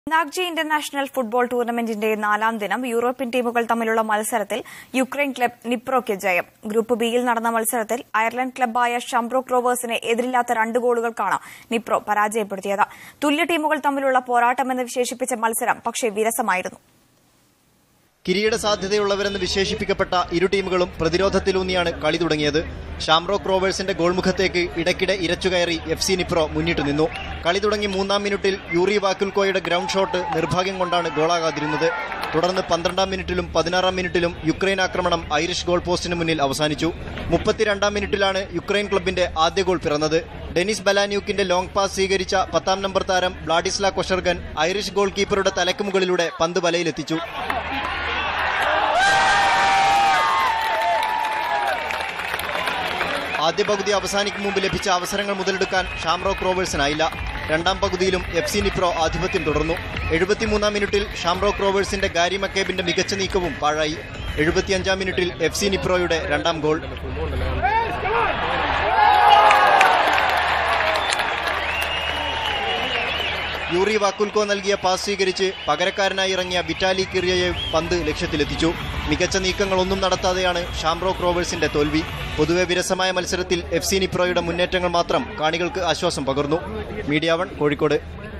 നാഗ്ജി international football ടൂർണമെന്റിന്റെ നാലാം ദിനം European ടീമുകൾ തമ്മിലുള്ള മത്സരത്തിൽ യുക്രൈൻ ക്ലബ് നിപ്രോയ്ക്ക് ജയം ഗ്രൂപ്പ് ബിയിൽ നടന്ന മത്സരത്തിൽ അയർലൻഡ് ക്ലബ്ബായ ഷംബ്രോക്ക് റോവേഴ്സിനെ എതിരില്ലാത്ത രണ്ട് ഗോളുകൾക്കാണ് നിപ്രോ പരാജയപ്പെടുത്തിയത് തുല്യ ടീമുകൾ തമ്മിലുള്ള പോരാട്ടമെന്ന് വിശേഷിപ്പിച്ച മത്സരം പക്ഷേ വിരസമായിരുന്നു കിരീട സാധ്യതയുള്ളവരെന്ന് വിശേഷിപ്പിക്കപ്പെട്ട ഇരു ടീമുകളും പ്രതിരോധത്തിലൂന്നിയാണ് കളി തുടങ്ങിയത് ഷാംറോക്ക് റോവേഴ്സിന്റെ ഗോൾമുഖത്തേക്ക് ഇടയ്ക്കിടെ ഇരച്ചുകയറി എഫ് സി നിപ്രോ മുന്നിട്ട് നിന്നു കളി തുടങ്ങി മൂന്നാം മിനിറ്റിൽ യൂറി വാക്കുൽക്കോയുടെ ഗ്രൗണ്ട് ഷോട്ട് നിർഭാഗ്യം കൊണ്ടാണ് ഗോളാകാതിരുന്നത് തുടർന്ന് പന്ത്രണ്ടാം മിനിറ്റിലും പതിനാറാം മിനിറ്റിലും യുക്രൈൻ ആക്രമണം ഐറിഷ് ഗോൾ പോസ്റ്റിന് മുന്നിൽ അവസാനിച്ചു മുപ്പത്തിരണ്ടാം മിനിറ്റിലാണ് യുക്രൈൻ ക്ലബിന്റെ ആദ്യ ഗോൾ പിറന്നത് ഡെനിസ് ബലാന്യൂക്കിന്റെ ലോങ് പാസ് സ്വീകരിച്ച പത്താം നമ്പർ താരം ബ്ലാഡിസ്ല കൊഷർഗൻ ഐറിഷ് ഗോൾ കീപ്പറുടെ തലക്ക് മുകളിലൂടെ പന്ത് വലയിലെത്തിച്ചു ആദ്യ പകുതി അവസാനിക്കും മുമ്പ് ലഭിച്ച അവസരങ്ങൾ മുതലെടുക്കാൻ ഷാംറോക്ക് റോവേഴ്സിനായില്ല രണ്ടാം പകുതിയിലും എഫ് സി നിപ്രോ ആധിപത്യം തുടർന്നു എഴുപത്തിമൂന്നാം മിനിറ്റിൽ ഷാംറോക്ക് റോവേഴ്സിന്റെ ഗാരി മക്കേബിന്റെ മികച്ച നീക്കവും പാഴായി എഴുപത്തിയഞ്ചാം മിനിറ്റിൽ എഫ് സി നിപ്രോയുടെ രണ്ടാം ഗോൾ യൂറി വാക്കുൽക്കോ നൽകിയ പാസ് സ്വീകരിച്ച് പകരക്കാരനായി ഇറങ്ങിയ വിറ്റാലി കിറിയയെ പന്ത് ലക്ഷ്യത്തിലെത്തിച്ചു മികച്ച നീക്കങ്ങളൊന്നും നടത്താതെയാണ് ഷാംറോക്ക് റോവേഴ്സിന്റെ തോൽവി പൊതുവെ വിരസമായ മത്സരത്തിൽ എഫ് സി നിപ്രോയുടെ മുന്നേറ്റങ്ങൾ മാത്രം കാണികൾക്ക് ആശ്വാസം പകർന്നു മീഡിയ വൺ കോഴിക്കോട്